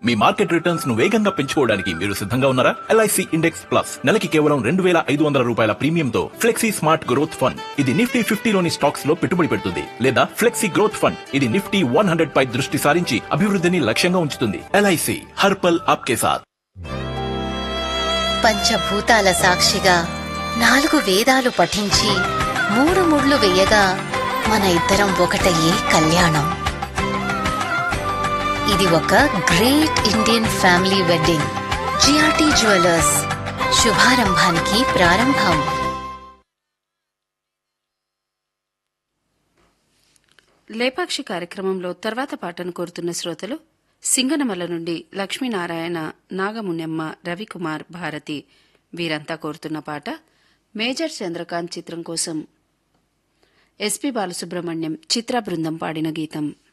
మీ market returns ను వేగంగా పెంచుకోవడానికి మీరు సిద్ధంగా ఉన్నారా ఎల్ఐసి ఇండెక్స్ ప్లస్ నెలకి కేవలం రెండు వేల ఐదు వందల రూపాయల ప్రీమియంతో ఫ్లెక్సీ స్మార్ట్ గ్రోత్ ఫండ్ ఇది నిఫ్టీ ఫిఫ్టీలోని స్టాక్స్ లో పెట్టుబడి పెడుతుంది లేదా ఫ్లెక్సీ గ్రోత్ ఫండ్ ఇది నిఫ్టీ వన్ హండ్రెడ్ పై దృష్టి సారించి అభివృద్ధిని లక్ష్యంగా ఉంచుతుంది ఎల్ఐసి హర్పల్ ఆప్కే సాత్ పంచభూతాల సాక్షిగా నాలుగు వేదాలు పఠించి మూడు ముళ్ళు వేయగా మన ఇద్దరం ఒకటయ్యే కళ్యాణం ఇది ఒక great Indian family wedding GRT jewellers శుభారంభానికి ప్రారంభం లేపాక్షి కార్యక్రమంలో తర్వాత పాటను కోరుతున్న శ్రోతలు సింగనమల నుండి లక్ష్మీనారాయణ నాగమున్నెమ్మ రవికుమార్ భారతి వీరంతా కోరుతున్న పాట మేజర్ చంద్రకాంత్ చిత్రం కోసం ఎస్పి బాలసుబ్రహ్మణ్యం చిత్ర బృందం పాడిన గీతం